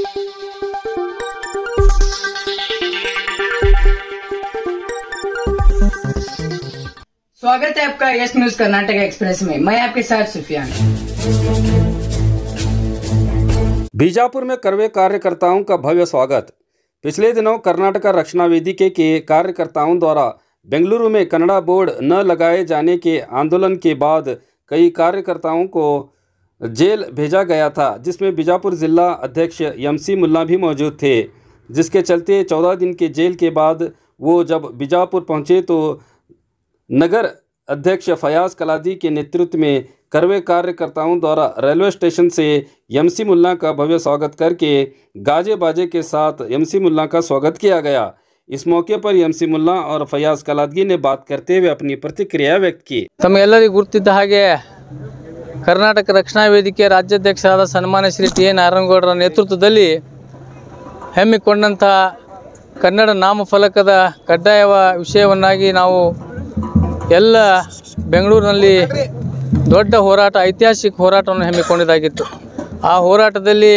स्वागत है आपका यस न्यूज कर्नाटक एक्सप्रेस में मैं आपके साथ सुफियान बीजापुर में करवे कार्यकर्ताओं का भव्य स्वागत पिछले दिनों कर्नाटक रक्षणा वेदिके के कार्यकर्ताओं द्वारा बेंगलुरु में कन्नड़ा बोर्ड न लगाए जाने के आंदोलन के बाद कई कार्यकर्ताओं को जेल भेजा गया था जिसमें बीजापुर जिला अध्यक्ष यमसी मुल्ला भी मौजूद थे जिसके चलते चौदह दिन के जेल के बाद वो जब बीजापुर पहुंचे तो नगर अध्यक्ष फयाज कलादी के नेतृत्व में करवे कार्यकर्ताओं द्वारा रेलवे स्टेशन से यमसी मुल्ला का भव्य स्वागत करके गाजे बाजे के साथ यमसी मुल्ला का स्वागत किया गया इस मौके पर यमसी मुल्ला और फयाज कलादगी ने बात करते हुए अपनी प्रतिक्रिया व्यक्त की ತಮಗೆಲ್ಲರಿಗೂ ಗುರುತಿದ್ದ ಹಾಗೆ ಕರ್ನಾಟಕ ರಕ್ಷಣಾ ವೇದಿಕೆ ರಾಜ್ಯಾಧ್ಯಕ್ಷರಾದ ಸನ್ಮಾನ್ಯ ಶ್ರೀ ಟಿ ಎ ನಾರಾಯಣಗೌಡರ ನೇತೃತ್ವದಲ್ಲಿ ಹಮ್ಮಿಕೊಂಡಂಥ ಕನ್ನಡ ನಾಮಫಲಕದ ಕಡ್ಡಾಯ ವಿಷಯವನ್ನಾಗಿ ನಾವು ಎಲ್ಲ ಬೆಂಗಳೂರಿನಲ್ಲಿ ದೊಡ್ಡ ಹೋರಾಟ ಐತಿಹಾಸಿಕ ಹೋರಾಟವನ್ನು ಹಮ್ಮಿಕೊಂಡಿದ್ದಾಗಿತ್ತು ಆ ಹೋರಾಟದಲ್ಲಿ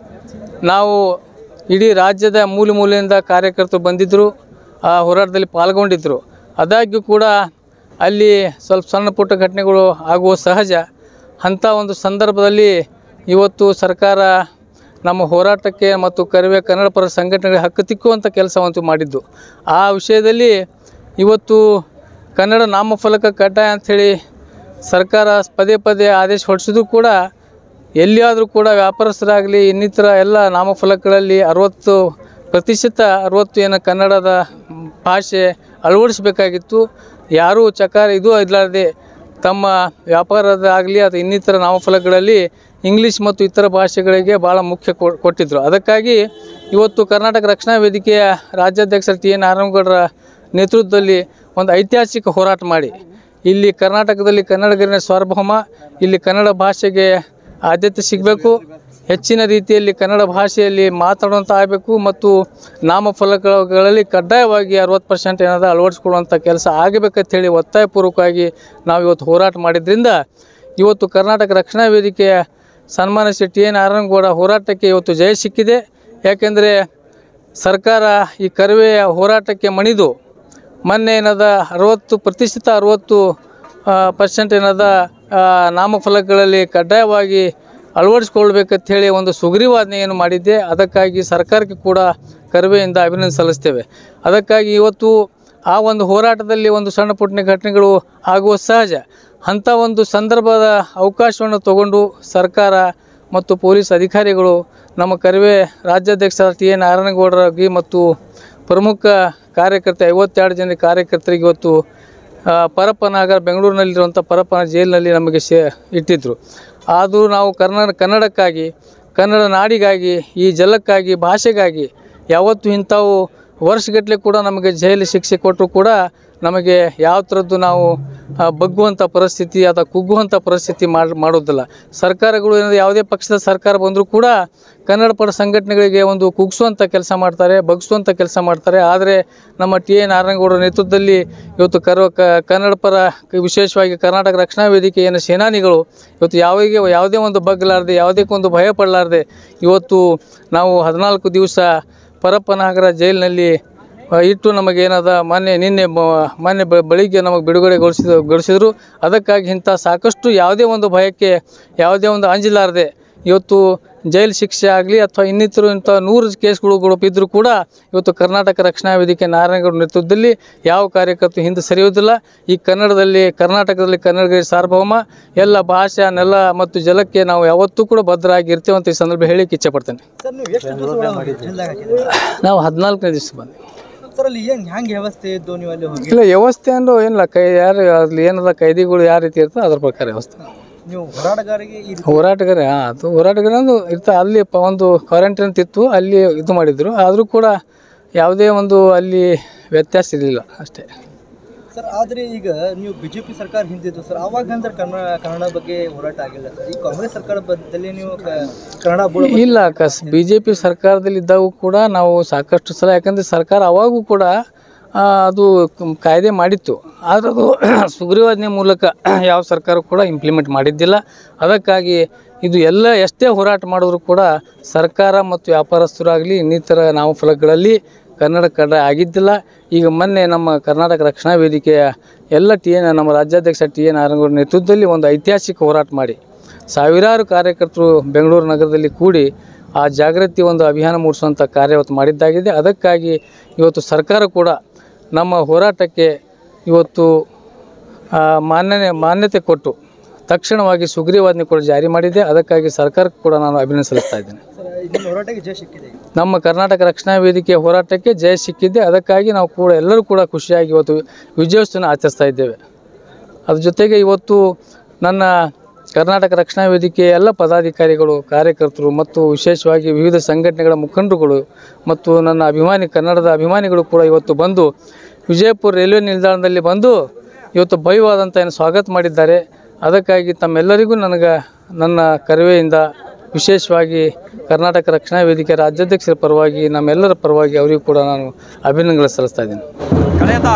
ನಾವು ಇಡೀ ರಾಜ್ಯದ ಮೂಲೆ ಮೂಲೆಯಿಂದ ಕಾರ್ಯಕರ್ತರು ಬಂದಿದ್ದರು ಆ ಹೋರಾಟದಲ್ಲಿ ಪಾಲ್ಗೊಂಡಿದ್ದರು ಆದಾಗ್ಯೂ ಕೂಡ ಅಲ್ಲಿ ಸ್ವಲ್ಪ ಸಣ್ಣ ಪುಟ್ಟ ಘಟನೆಗಳು ಆಗುವ ಸಹಜ ಅಂಥ ಒಂದು ಸಂದರ್ಭದಲ್ಲಿ ಇವತ್ತು ಸರ್ಕಾರ ನಮ್ಮ ಹೋರಾಟಕ್ಕೆ ಮತ್ತು ಕರಿವೆ ಕನ್ನಡ ಪರ ಸಂಘಟನೆಗಳಿಗೆ ಹಕ್ಕು ತಿಕ್ಕುವಂಥ ಕೆಲಸವಂತೂ ಮಾಡಿದ್ದು ಆ ವಿಷಯದಲ್ಲಿ ಇವತ್ತು ಕನ್ನಡ ನಾಮಫಲಕ ಕಡ್ಡಾಯ ಅಂಥೇಳಿ ಸರ್ಕಾರ ಪದೇ ಪದೇ ಆದೇಶ ಹೊರಡಿಸಿದ್ರು ಕೂಡ ಎಲ್ಲಿಯಾದರೂ ಕೂಡ ವ್ಯಾಪಾರಸ್ಥರಾಗಲಿ ಇನ್ನಿತರ ಎಲ್ಲ ನಾಮಫಲಕಗಳಲ್ಲಿ ಅರವತ್ತು ಪ್ರತಿಶತ ಅರವತ್ತು ಏನು ಕನ್ನಡದ ಭಾಷೆ ಅಳವಡಿಸಬೇಕಾಗಿತ್ತು ಯಾರೂ ಚಕಾರ ಇದು ಇರಲಾರ್ದೆ ತಮ್ಮ ವ್ಯಾಪಾರದ ಆಗಲಿ ಅಥವಾ ಇನ್ನಿತರ ನಾಮಫಲಕಗಳಲ್ಲಿ ಇಂಗ್ಲೀಷ್ ಮತ್ತು ಇತರ ಭಾಷೆಗಳಿಗೆ ಭಾಳ ಮುಖ್ಯ ಕೊ ಕೊಟ್ಟಿದ್ದರು ಅದಕ್ಕಾಗಿ ಇವತ್ತು ಕರ್ನಾಟಕ ರಕ್ಷಣಾ ವೇದಿಕೆಯ ರಾಜ್ಯಾಧ್ಯಕ್ಷ ಟಿ ಎನ್ ನಾರಾಯಣಗೌಡರ ನೇತೃತ್ವದಲ್ಲಿ ಒಂದು ಐತಿಹಾಸಿಕ ಹೋರಾಟ ಮಾಡಿ ಇಲ್ಲಿ ಕರ್ನಾಟಕದಲ್ಲಿ ಕನ್ನಡಿಗರಿನ ಸಾರ್ವಭೌಮ ಇಲ್ಲಿ ಕನ್ನಡ ಭಾಷೆಗೆ ಆದ್ಯತೆ ಸಿಗಬೇಕು ಹೆಚ್ಚಿನ ರೀತಿಯಲ್ಲಿ ಕನ್ನಡ ಭಾಷೆಯಲ್ಲಿ ಮಾತಾಡುವಂಥ ಆಗಬೇಕು ಮತ್ತು ನಾಮಫಲಕಗಳಲ್ಲಿ ಕಡ್ಡಾಯವಾಗಿ ಅರವತ್ತು ಪರ್ಸೆಂಟ್ ಏನಾದ ಅಳವಡಿಸ್ಕೊಳ್ಳುವಂಥ ಕೆಲಸ ಆಗಬೇಕಂತ ಹೇಳಿ ಒತ್ತಾಯಪೂರ್ವಕವಾಗಿ ನಾವು ಇವತ್ತು ಹೋರಾಟ ಮಾಡಿದ್ರಿಂದ ಇವತ್ತು ಕರ್ನಾಟಕ ರಕ್ಷಣಾ ವೇದಿಕೆಯ ಸನ್ಮಾನ್ಯ ಶ್ರೀ ಟಿ ಎನ್ ನಾರಾಯಣಗೌಡ ಹೋರಾಟಕ್ಕೆ ಇವತ್ತು ಜಯ ಸಿಕ್ಕಿದೆ ಯಾಕೆಂದರೆ ಸರ್ಕಾರ ಈ ಕರುವೆಯ ಹೋರಾಟಕ್ಕೆ ಮಣಿದು ಮೊನ್ನೆ ಏನದ ಅರವತ್ತು ಪ್ರತಿಶತ ಅರವತ್ತು ಪರ್ಸೆಂಟ್ ಏನದ ಆ, ನಾಮಫಲಕಗಳಲ್ಲಿ ಕಡ್ಡಾಯವಾಗಿ ಅಳವಡಿಸ್ಕೊಳ್ಬೇಕಂತ ಹೇಳಿ ಒಂದು ಸುಗ್ರೀವಾಜ್ಞೆಯನ್ನು ಮಾಡಿದ್ದೆ ಅದಕ್ಕಾಗಿ ಸರ್ಕಾರಕ್ಕೆ ಕೂಡ ಕರುವೆಯಿಂದ ಅಭಿನಂದನೆ ಸಲ್ಲಿಸ್ತೇವೆ ಅದಕ್ಕಾಗಿ ಇವತ್ತು ಆ ಒಂದು ಹೋರಾಟದಲ್ಲಿ ಒಂದು ಸಣ್ಣ ಪುಟ್ಟ ಘಟನೆಗಳು ಆಗುವ ಸಹಜ ಅಂಥ ಒಂದು ಸಂದರ್ಭದ ಅವಕಾಶವನ್ನು ತಗೊಂಡು ಸರ್ಕಾರ ಮತ್ತು ಪೊಲೀಸ್ ಅಧಿಕಾರಿಗಳು ನಮ್ಮ ಕರಿವೆ ರಾಜ್ಯಾಧ್ಯಕ್ಷ ಟಿ ಎ ನಾರಾಯಣಗೌಡರಾಗಿ ಮತ್ತು ಪ್ರಮುಖ ಕಾರ್ಯಕರ್ತ ಐವತ್ತೆರಡು ಜನ ಕಾರ್ಯಕರ್ತರಿಗೆ ಇವತ್ತು ಆ, ಪರಪ್ಪನಾಗರ ಬೆಂಗಳೂರಿನಲ್ಲಿರುವಂಥ ಪರಪ್ಪನ ಜೈಲಿನಲ್ಲಿ ನಮಗೆ ಸೇ ಇಟ್ಟಿದ್ದರು ಆದರೂ ನಾವು ಕನ್ನಡ ಕನ್ನಡಕ್ಕಾಗಿ ಕನ್ನಡ ನಾಡಿಗಾಗಿ ಈ ಜಲಕ್ಕಾಗಿ ಭಾಷೆಗಾಗಿ ಯಾವತ್ತೂ ಇಂಥವು ವರ್ಷಗಟ್ಟಲೆ ಕೂಡ ನಮಗೆ ಜೈಲು ಶಿಕ್ಷೆ ಕೊಟ್ಟರು ಕೂಡ ನಮಗೆ ಯಾವ ಥರದ್ದು ನಾವು ಆ, ಬಗ್ಗುವಂಥ ಪರಿಸ್ಥಿತಿ ಅಥವಾ ಕುಗ್ಗುವಂಥ ಪರಿಸ್ಥಿತಿ ಮಾಡಿ ಮಾಡೋದಿಲ್ಲ ಸರ್ಕಾರಗಳು ಏನಾದ್ರು ಯಾವುದೇ ಪಕ್ಷದ ಸರ್ಕಾರ ಬಂದರೂ ಕೂಡ ಕನ್ನಡ ಪರ ಸಂಘಟನೆಗಳಿಗೆ ಒಂದು ಕುಗ್ಸುವಂಥ ಕೆಲಸ ಮಾಡ್ತಾರೆ ಬಗ್ಸುವಂಥ ಕೆಲಸ ಮಾಡ್ತಾರೆ ಆದರೆ ನಮ್ಮ ಟಿ ಎ ನಾರಾಯಣಗೌಡರ ನೇತೃತ್ವದಲ್ಲಿ ಇವತ್ತು ಕರ ಕ- ಕನ್ನಡ ಪರ ವಿಶೇಷವಾಗಿ ಕರ್ನಾಟಕ ರಕ್ಷಣಾ ವೇದಿಕೆ ಏನು ಸೇನಾನಿಗಳು ಇವತ್ತು ಯಾವಿಗೆ ಯಾವುದೇ ಒಂದು ಬಗ್ಲಾರ್ದೆ ಯಾವುದೇ ಒಂದು ಭಯ ಪಡಲಾರ್ದೆ ಇವತ್ತು ನಾವು ಹದಿನಾಲ್ಕು ದಿವಸ ಪರಪ್ಪನಾಗರ ಜೈಲಿನಲ್ಲಿ ಆ, ಇಟ್ಟು ನಮಗೇನದ ಮೊನ್ನೆ ನಿನ್ನೆ ಮ- ಮೊನ್ನೆ ಬ- ಬೆಳಿಗ್ಗೆ ನಮಗೆ ಬಿಡುಗಡೆಗೊಳಿಸಿದ ಗೊಳಿಸಿದ್ರು ಅದಕ್ಕಾಗಿ ಇಂಥ ಸಾಕಷ್ಟು ಯಾವುದೇ ಒಂದು ಭಯಕ್ಕೆ ಯಾವುದೇ ಒಂದು ಅಂಜಿಲಾರದೆ ಇವತ್ತು ಜೈಲು ಶಿಕ್ಷೆ ಆಗಲಿ ಅಥವಾ ಇನ್ನಿತರು ಇಂಥ ನೂರು ಕೇಸ್ಗಳು ಬಿದ್ದರೂ ಕೂಡ ಇವತ್ತು ಕರ್ನಾಟಕ ರಕ್ಷಣಾ ವೇದಿಕೆ ನಾರಾಯಣಗೌಡ ನೇತೃತ್ವದಲ್ಲಿ ಯಾವ ಕಾರ್ಯಕರ್ತರು ಹಿಂದೆ ಸರಿಯುವುದಿಲ್ಲ ಈ ಕನ್ನಡದಲ್ಲಿ ಕರ್ನಾಟಕದಲ್ಲಿ ಕನ್ನಡಿಗರ ಸಾರ್ವಭೌಮ ಎಲ್ಲ ಭಾಷೆ ನೆಲ ಮತ್ತು ಜಲಕ್ಕೆ ನಾವು ಯಾವತ್ತೂ ಕೂಡ ಭದ್ರಾಗಿ ಇರ್ತೇವೆ ಅಂತ ಈ ಸಂದರ್ಭ ಹೇಳಿಕ್ಕೆ ಇಚ್ಛೆ ಪಡ್ತೇನೆ ಸರ್ ನೀವು ಎಷ್ಟು ದಿವಸ ಒಳಗೆ ಜೈಲ್ದಾಗ ಹಾಕಿದ್ರಿ ನಾವು ಹದಿನಾಲ್ಕನೇ ದಿವಸ ಬಂದ್ವಿ ಸರ್ ಅಲ್ಲಿ ಏನು ಹೆಂಗೆ ವ್ಯವಸ್ಥೆ ಇದ್ದು ನೀವು ಅಲ್ಲಿ ಹೋಗಿ ಇಲ್ಲ ವ್ಯವಸ್ಥೆ ಅಂದ್ರೆ ಏನಿಲ್ಲ ಕೈ ಯಾರು ಅಲ್ಲಿ ಏನದ ಕೈದಿಗಳು ಯಾವ ರೀತಿ ಇರ್ತದೆ ಅದ್ರ ಪ್ರಕಾರ ವ್ಯವಸ್ಥೆ ನೀವು ಹೋರಾಟಗಾರರಿಗೆ ಈ ರೀತಿ ಹೋರಾಟಗಾರ ಹಾಂ ಅದು ಹೋರಾಟಗಾರ ಅಂದ್ರೆ ಇರ್ತಾ ಅಲ್ಲಿ ಪ ಒಂದು ಕ್ವಾರಂಟೈನ್ ಇತ್ತು ಅಲ್ಲಿ ಇದು ಮಾಡಿದ್ರು ಆದರೂ ಕೂಡ ಯಾವುದೇ ಒಂದು ಅಲ್ಲಿ ವ್ಯತ್ಯಾಸ ಇರಲಿಲ್ಲ ಅಷ್ಟೇ ಸರ್ ಆದರೆ ಈಗ ನೀವು ಬಿ ಜೆ ಪಿ ಸರ್ಕಾರ ಹಿಂದಿದ್ದು ಸರ್ ಅವಾಗ ಅಂದ್ರೆ ಕನ್ನಡ ಕನ್ನಡ ಬಗ್ಗೆ ಹೋರಾಟ ಆಗಿಲ್ಲ ಸರ್ ಈ ಕಾಂಗ್ರೆಸ್ ಸರ್ಕಾರ ಬದ್ದಲ್ಲಿ ನೀವು ಕ- ಕನ್ನಡ ಬೋರ್ಡ್ ಇಲ್ಲ ಕಸ್ ಬಿ ಜೆ ಪಿ ಸರ್ಕಾರದಲ್ಲಿ ಇದ್ದಾಗೂ ಕೂಡ ನಾವು ಸಾಕಷ್ಟು ಸಲ ಯಾಕಂದರೆ ಸರ್ಕಾರ ಅವಾಗೂ ಕೂಡ ಆ, ಅದು ಕ- ಕಾಯ್ದೆ ಮಾಡಿತ್ತು ಆದರೆ ಅದು ಸುಗ್ರೀವಾಜ್ಞೆ ಮೂಲಕ ಯಾವ ಸರ್ಕಾರ ಕೂಡ ಇಂಪ್ಲಿಮೆಂಟ್ ಮಾಡಿದ್ದಿಲ್ಲ ಅದಕ್ಕಾಗಿ ಇದು ಎಲ್ಲ ಎಷ್ಟೇ ಹೋರಾಟ ಮಾಡಿದ್ರು ಕೂಡ ಸರ್ಕಾರ ಮತ್ತು ವ್ಯಾಪಾರಸ್ಥರಾಗಲಿ ಇನ್ನಿತರ ನಾಮಫಲಕಗಳಲ್ಲಿ ಕನ್ನಡ ಕಡ್ಡ ಆಗಿದ್ದಿಲ್ಲ ಈಗ ಮೊನ್ನೆ ನಮ್ಮ ಕರ್ನಾಟಕ ರಕ್ಷಣಾ ವೇದಿಕೆಯ ಎಲ್ಲ ಟಿ ಎನ್ ನಮ್ಮ ರಾಜ್ಯಾಧ್ಯಕ್ಷ ಟಿ ಎನ್ ನಾರಾಯಣಗೌಡ ನೇತೃತ್ವದಲ್ಲಿ ಒಂದು ಐತಿಹಾಸಿಕ ಹೋರಾಟ ಮಾಡಿ ಸಾವಿರಾರು ಕಾರ್ಯಕರ್ತರು ಬೆಂಗಳೂರು ನಗರದಲ್ಲಿ ಕೂಡಿ ಆ ಜಾಗೃತಿ ಒಂದು ಅಭಿಯಾನ ಮೂಡಿಸುವಂಥ ಕಾರ್ಯ ಇವತ್ತು ಮಾಡಿದ್ದಾಗಿದೆ ಅದಕ್ಕಾಗಿ ಇವತ್ತು ಸರ್ಕಾರ ಕೂಡ ನಮ್ಮ ಹೋರಾಟಕ್ಕೆ ಇವತ್ತು ಆ, ಮಾನ್ಯನೆ ಮಾನ್ಯತೆ ಕೊಟ್ಟು ತಕ್ಷಣವಾಗಿ ಸುಗ್ರೀವಾಜ್ಞೆ ಕೂಡ ಜಾರಿ ಮಾಡಿದೆ ಅದಕ್ಕಾಗಿ ಸರ್ಕಾರಕ್ಕೆ ಕೂಡ ನಾನು ಅಭಿನಂದನೆ ಸಲ್ಲಿಸ್ತಾ ಇದ್ದೇನೆ ಸರ್ ನಿಮ್ಮ ಹೋರಾಟಕ್ಕೆ ಜಯ ಸಿಕ್ಕಿದೆ ಈಗ. ನಮ್ಮ ಕರ್ನಾಟಕ ರಕ್ಷಣಾ ವೇದಿಕೆಯ ಹೋರಾಟಕ್ಕೆ ಜಯ ಸಿಕ್ಕಿದೆ ಅದಕ್ಕಾಗಿ ನಾವು ಕೂಡ ಎಲ್ಲರೂ ಕೂಡ ಖುಷಿಯಾಗಿ ಇವತ್ತು ವಿಜಯೋತ್ಸವನ ಆಚರಿಸ್ತಾ ಇದ್ದೇವೆ ಅದ್ರ ಜೊತೆಗೆ ಇವತ್ತು ನನ್ನ ಕರ್ನಾಟಕ ರಕ್ಷಣಾ ವೇದಿಕೆಯ ಎಲ್ಲ ಪದಾಧಿಕಾರಿಗಳು ಕಾರ್ಯಕರ್ತರು ಮತ್ತು ವಿಶೇಷವಾಗಿ ವಿವಿಧ ಸಂಘಟನೆಗಳ ಮುಖಂಡರುಗಳು ಮತ್ತು ನನ್ನ ಅಭಿಮಾನಿ ಕನ್ನಡದ ಅಭಿಮಾನಿಗಳು ಕೂಡ ಇವತ್ತು ಬಂದು ವಿಜಯಪುರ ರೈಲ್ವೆ ನಿಲ್ದಾಣದಲ್ಲಿ ಬಂದು ಇವತ್ತು ಭವ್ಯವಾದಂಥ ಏನು ಸ್ವಾಗತ ಮಾಡಿದ್ದಾರೆ ಅದಕ್ಕಾಗಿ ತಮ್ಮೆಲ್ಲರಿಗೂ ನನಗೆ ನನ್ನ ಕರವೆಯಿಂದ ವಿಶೇಷವಾಗಿ ಕರ್ನಾಟಕ ರಕ್ಷಣಾ ವೇದಿಕೆ ರಾಜ್ಯಾಧ್ಯಕ್ಷರ ಪರವಾಗಿ ನಮ್ಮೆಲ್ಲರ ಪರವಾಗಿ ಅವರಿಗೂ ಕೂಡ ನಾನು ಅಭಿನಂದನೆ ಸಲ್ಲಿಸ್ತಾ ಇದ್ದೀನಿ ಕಳೆದ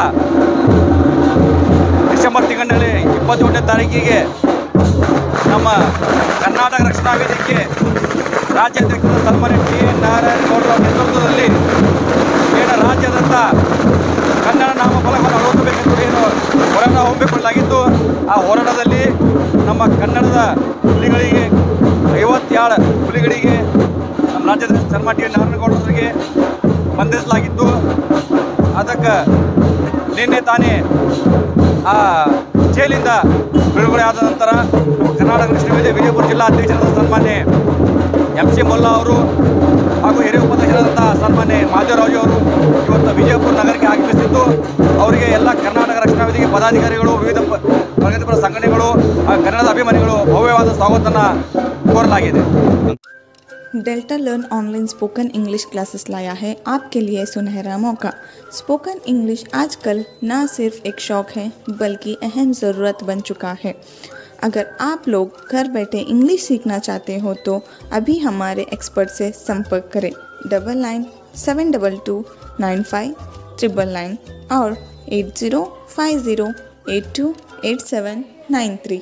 ಡಿಸೆಂಬರ್ ತಿಂಗಳಿನಲ್ಲಿ ಇಪ್ಪತ್ತೇಳನೇ ತಾರೀಕಿಗೆ ನಮ್ಮ ಕರ್ನಾಟಕ ರಕ್ಷಣಾ ವೇದಿಕೆ ರಾಜ್ಯಾಧ್ಯಕ್ಷರ ಸನ್ಮಾನ್ಯ ಟಿ ಎನ್ ನಾರಾಯಣಗೌಡರ ನೇತೃತ್ವದಲ್ಲಿ ಏನು ರಾಜ್ಯಾದ್ಯಂತ ಕನ್ನಡ ನಾಮಫಲಕವನ್ನು ಅಳವಡಿಸಬೇಕೆಂದು ಏನು ಹೋರಾಟ ಹಮ್ಮಿಕೊಳ್ಳಲಾಗಿತ್ತು ಆ ಹೋರಾಟದಲ್ಲಿ ನಮ್ಮ ಕನ್ನಡದ ಹುಲಿಗಳಿಗೆ ಐವತ್ತೇಳು ಹುಲಿಗಳಿಗೆ ನಮ್ಮ ರಾಜ್ಯದ ಸನ್ಮಾನ್ಯ ಟಿ ಎನ್ ನಾರಾಯಣಗೌಡರಿಗೆ ಬಂಧಿಸಲಾಗಿತ್ತು ಅದಕ್ಕೆ ನಿನ್ನೆ ತಾನೇ ಆ ಜೈಲಿಂದ ಬಿಡುಗಡೆ ಆದ ನಂತರ ನಮ್ಮ ಕರ್ನಾಟಕ ವಿಶ್ವವಿದ್ಯಾಲಯ ವಿಜಯಪುರ ಜಿಲ್ಲಾ ಅಧ್ಯಕ್ಷರಾದ ಸನ್ಮಾನ್ಯ ಎಂ ಸಿ ಮೊಲ್ಲಾ ಅವರು ಹಾಗೂ ಹಿರಿಯ ಉಪಾಧ್ಯಕ್ಷರಾದಂಥ ಸನ್ಮಾನ್ಯ ಮಾದೇವರಾಜು ಅವರು ಇವತ್ತು ವಿಜಯಪುರ ನಗರಕ್ಕೆ ಆಗಮಿಸಿದ್ದು ಅವರಿಗೆ ಎಲ್ಲ ಕರ್ನಾಟಕ ರಕ್ಷಣಾ ವೇದಿಕೆ ಪದಾಧಿಕಾರಿಗಳು ವಿವಿಧ ಪ- ಪ್ರಗತಿಪರ ಸಂಘಟನೆಗಳು ಹಾಗೂ ಕನ್ನಡದ ಅಭಿಮಾನಿಗಳು ಭವ್ಯವಾದ ಸ್ವಾಗತವನ್ನು ಕೋರಲಾಗಿದೆ Delta learn online spoken English classes लाया है आपके लिए सुनहरा मौका स्पोकन इंग्लिश आजकल न सिर्फ एक शौक है बल्कि अहम ज़रूरत बन चुका है अगर आप लोग घर बैठे इंग्लिश सीखना चाहते हो तो अभी हमारे एक्सपर्ट से संपर्क करें double nine seven double two nine five triple nine और eight zero five zero eight two eight seven nine three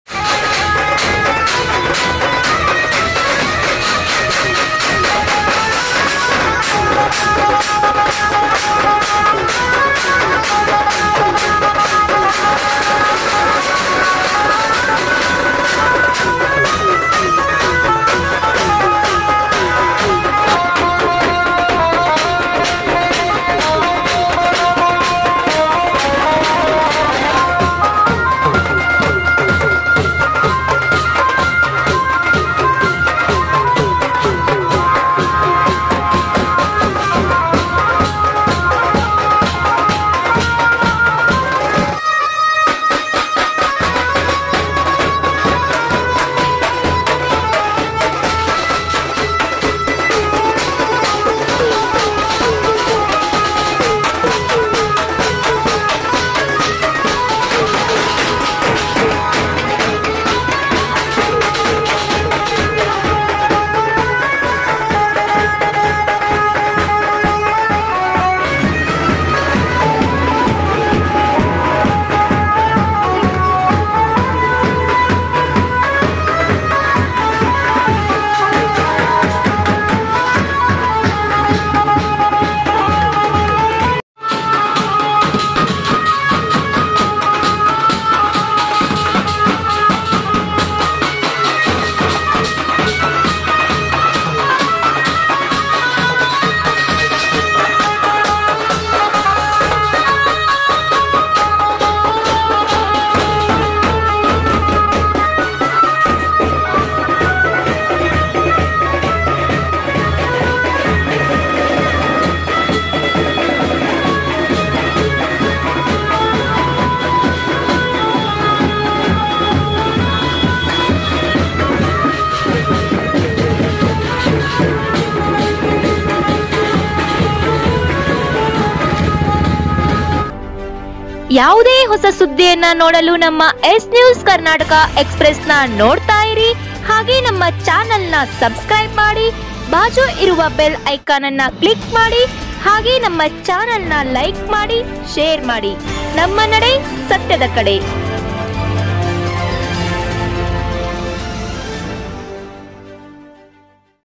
ಯಾವುದೇ ಹೊಸ ಸುದ್ದಿಯನ್ನ ನೋಡಲು ನಮ್ಮ ಎಸ್ ನ್ಯೂಸ್ ಕರ್ನಾಟಕ ಎಕ್ಸ್ಪ್ರೆಸ್ನ ನೋಡ್ತಾ ಇರಿ ಹಾಗೆ ನಮ್ಮ ಚಾನೆಲ್ನ ಸಬ್ಸ್ಕ್ರೈಬ್ ಮಾಡಿ ಬಾಜು ಇರುವ ಬೆಲ್ ಐಕಾನ್ ಅನ್ನ ಕ್ಲಿಕ್ ಮಾಡಿ ಹಾಗೆ ನಮ್ಮ ಚಾನೆಲ್ನ ಲೈಕ್ ಮಾಡಿ ಶೇರ್ ಮಾಡಿ ನಮ್ಮ ನಡೆ ಸತ್ಯದ ಕಡೆ